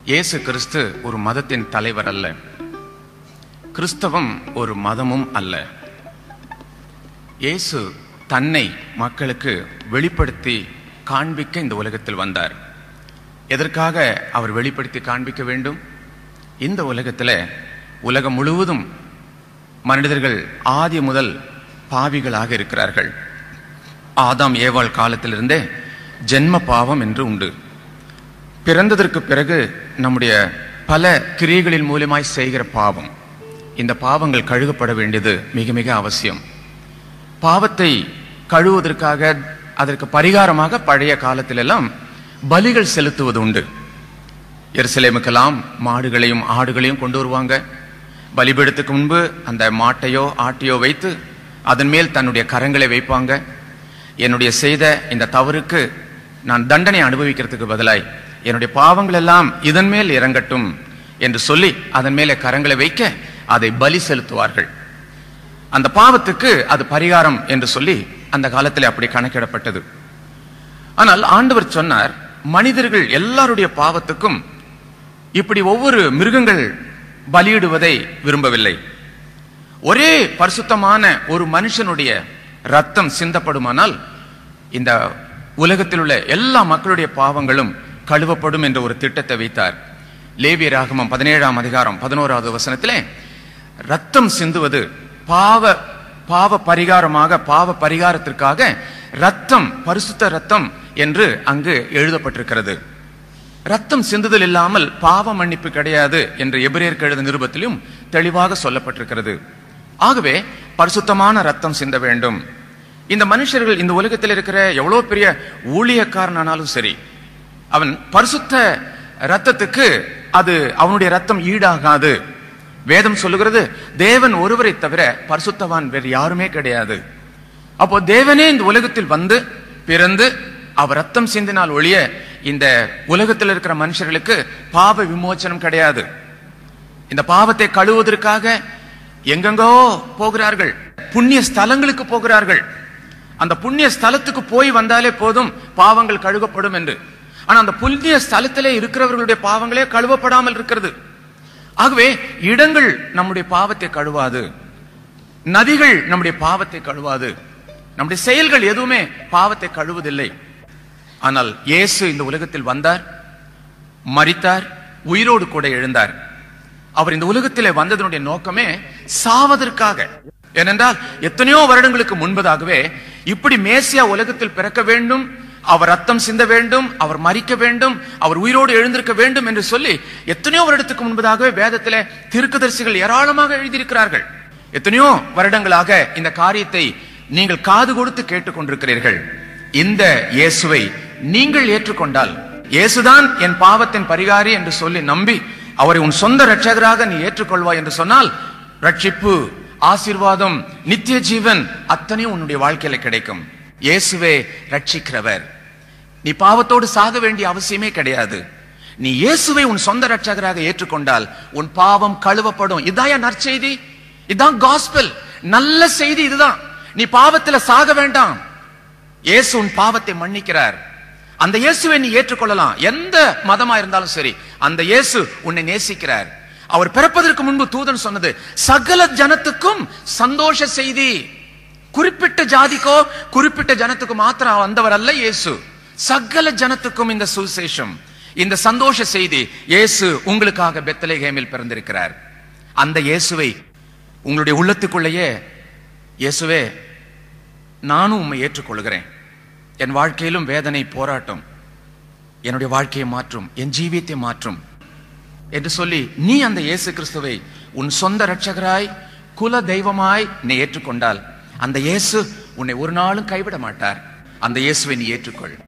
இயேசு கிறிஸ்து ஒரு மதத்தின் தலைவர் அல்ல கிறிஸ்தவம் ஒரு மதமும் அல்ல இயேசு தன்னை மக்களுக்கு வெளிப்படுத்தி காண்பிக்க இந்த உலகத்தில் வந்தார் எதற்காக அவர் வெளிப்படுத்தி காண்பிக்க வேண்டும் இந்த உலகத்தில் உலகம் முழுவதும் மனிதர்கள் ஆதி முதல் பாவிகளாக இருக்கிறார்கள் ஆதாம் ஏவாள் காலத்திலிருந்தே ஜென்ம பாவம் என்று உண்டு பிறந்ததற்கு பிறகு நம்முடைய பல கிரியைகளின் மூலமாய் செய்கிற பாவம் இந்த பாவங்கள் கழுகப்பட வேண்டியது மிக மிக அவசியம் பாவத்தை கழுவுவதற்காக அதற்கு பரிகாரமாக பழைய காலத்திலெல்லாம் பலிகள் செலுத்துவது உண்டு எருசலேமுக்கெல்லாம் மாடுகளையும் ஆடுகளையும் கொண்டு வருவாங்க பலிபீடத்துக்கு முன்பு அந்த மாட்டையோ ஆட்டையோ வைத்து அதன் மேல் தன்னுடைய கரங்களை வைப்பாங்க என்னுடைய செய்த இந்த தவறுக்கு நான் தண்டனை அனுபவிக்கிறதுக்கு பதிலாய் என்னுடைய பாவங்கள் எல்லாம் இதன் மேல் இறங்கட்டும் என்று சொல்லி அதன் மேலே கரங்களை வைக்க அதை பலி செலுத்துவார்கள் அந்த பாவத்துக்கு அது பரிகாரம் என்று சொல்லி அந்த காலத்தில் அப்படி கணக்கிடப்பட்டது ஆனால் ஆண்டவர் சொன்னார் மனிதர்கள் எல்லாருடைய பாவத்துக்கும் இப்படி ஒவ்வொரு மிருகங்கள் பலியிடுவதை விரும்பவில்லை ஒரே பரிசுத்தமான ஒரு மனுஷனுடைய ரத்தம் சிந்தப்படுமானால் இந்த உலகத்தில் உள்ள எல்லா மக்களுடைய பாவங்களும் கழுவப்படும் என்ற ஒரு திட்டத்தை வைத்தார் லேவிய ராகமம் பதினேழாம் அதிகாரம் பதினோராவது வசனத்திலே ரத்தம் சிந்துவது பாவ பாவ பரிகாரமாக பாவ பரிகாரத்திற்காக ரத்தம் பரிசுத்த ரத்தம் என்று அங்கு எழுதப்பட்டிருக்கிறது ரத்தம் சிந்துதல் இல்லாமல் பாவ மன்னிப்பு கிடையாது என்று எபிரேயருக்கு எழுத நிருபத்திலும் தெளிவாக சொல்லப்பட்டிருக்கிறது ஆகவே பரிசுத்தமான ரத்தம் சிந்த வேண்டும் இந்த மனுஷர்கள் இந்த உலகத்தில் இருக்கிற எவ்வளவு பெரிய ஊழியக்காரனானாலும் சரி அவன் பரிசுத்த ரத்தத்துக்கு அது அவனுடைய ரத்தம் ஈடாகாது வேதம் சொல்லுகிறது தேவன் ஒருவரை தவிர பரிசுத்தவான் வேறு யாருமே கிடையாது அப்போ தேவனே இந்த உலகத்தில் வந்து பிறந்து அவர் ரத்தம் சிந்தினால் ஒழிய இந்த உலகத்தில் இருக்கிற மனுஷர்களுக்கு பாவ விமோச்சனம் கிடையாது இந்த பாவத்தை கழுவுவதற்காக எங்கெங்கோ போகிறார்கள் புண்ணிய ஸ்தலங்களுக்கு போகிறார்கள் அந்த புண்ணிய ஸ்தலத்துக்கு போய் வந்தாலே போதும் பாவங்கள் கழுவப்படும் என்று ஆனா அந்த புண்ணிய ஸ்தலத்திலே இருக்கிறவர்களுடைய பாவங்களே கழுவப்படாமல் இருக்கிறது ஆகவே இடங்கள் நம்முடைய பாவத்தை கழுவாது நதிகள் நம்முடைய பாவத்தை கழுவாது நம்முடைய செயல்கள் எதுவுமே பாவத்தை கழுவதில்லை ஆனால் இயேசு இந்த உலகத்தில் வந்தார் மரித்தார் உயிரோடு கூட எழுந்தார் அவர் இந்த உலகத்திலே வந்ததனுடைய நோக்கமே சாவதற்காக ஏனென்றால் எத்தனையோ வருடங்களுக்கு முன்பதாகவே இப்படி மேசியா உலகத்தில் பிறக்க வேண்டும் அவர் ரத்தம் சிந்த வேண்டும் அவர் மறிக்க வேண்டும் அவர் உயிரோடு எழுந்திருக்க வேண்டும் என்று சொல்லி எத்தனையோ வருடத்துக்கு முன்பதாகவே வேதத்திலே திருக்குதரிசிகள் ஏராளமாக எழுதியிருக்கிறார்கள் எத்தனையோ வருடங்களாக இந்த காரியத்தை நீங்கள் காது கொடுத்து கேட்டுக்கொண்டிருக்கிறீர்கள் இந்த இயேசுவை நீங்கள் ஏற்றுக்கொண்டால் இயேசுதான் என் பாவத்தின் பரிகாரி என்று சொல்லி நம்பி அவரை உன் சொந்த ரட்சகராக நீ ஏற்றுக்கொள்வாய் என்று சொன்னால் ரட்சிப்பு ஆசீர்வாதம் நித்திய ஜீவன் அத்தனையும் உன்னுடைய வாழ்க்கையில கிடைக்கும் இயேசுவே ரட்சிக்கிறவர் நீ பாவத்தோடு சாக வேண்டிய அவசியமே கிடையாது நீ இயேசுவை உன் சொந்த ரட்சகராக ஏற்றுக்கொண்டால் உன் பாவம் கழுவப்படும் இதான் நற்செய்தி இதான் காஸ்பல் நல்ல செய்தி இதுதான் நீ பாவத்துல சாக வேண்டாம் இயேசு உன் பாவத்தை மன்னிக்கிறார் அந்த இயேசுவை நீ ஏற்றுக்கொள்ளலாம் எந்த மதமா இருந்தாலும் சரி அந்த இயேசு உன்னை நேசிக்கிறார் அவர் பிறப்பதற்கு முன்பு தூதன் சொன்னது சகல ஜனத்துக்கும் சந்தோஷ செய்தி குறிப்பிட்ட ஜாதிக்கோ குறிப்பிட்ட ஜனத்துக்கு மாத்திரம் வந்தவர் அல்ல இயேசு சகல ஜனத்துக்கும் இந்த சுவிசேஷம் இந்த சந்தோஷ செய்தி இயேசு உங்களுக்காக பெத்தலேகேமில் பிறந்திருக்கிறார் அந்த இயேசுவை உங்களுடைய உள்ளத்துக்குள்ளேயே இயேசுவே நானும் உம்மை ஏற்றுக்கொள்கிறேன் என் வாழ்க்கையிலும் வேதனை போராட்டம் என்னுடைய வாழ்க்கையை மாற்றும் என் ஜீவியத்தை மாற்றும் என்று சொல்லி நீ அந்த இயேசு கிறிஸ்துவை உன் சொந்த ரட்சகராய் குல தெய்வமாய் நீ ஏற்றுக்கொண்டால் அந்த இயேசு உன்னை ஒரு நாளும் கைவிட மாட்டார் அந்த இயேசுவை நீ ஏற்றுக்கொள்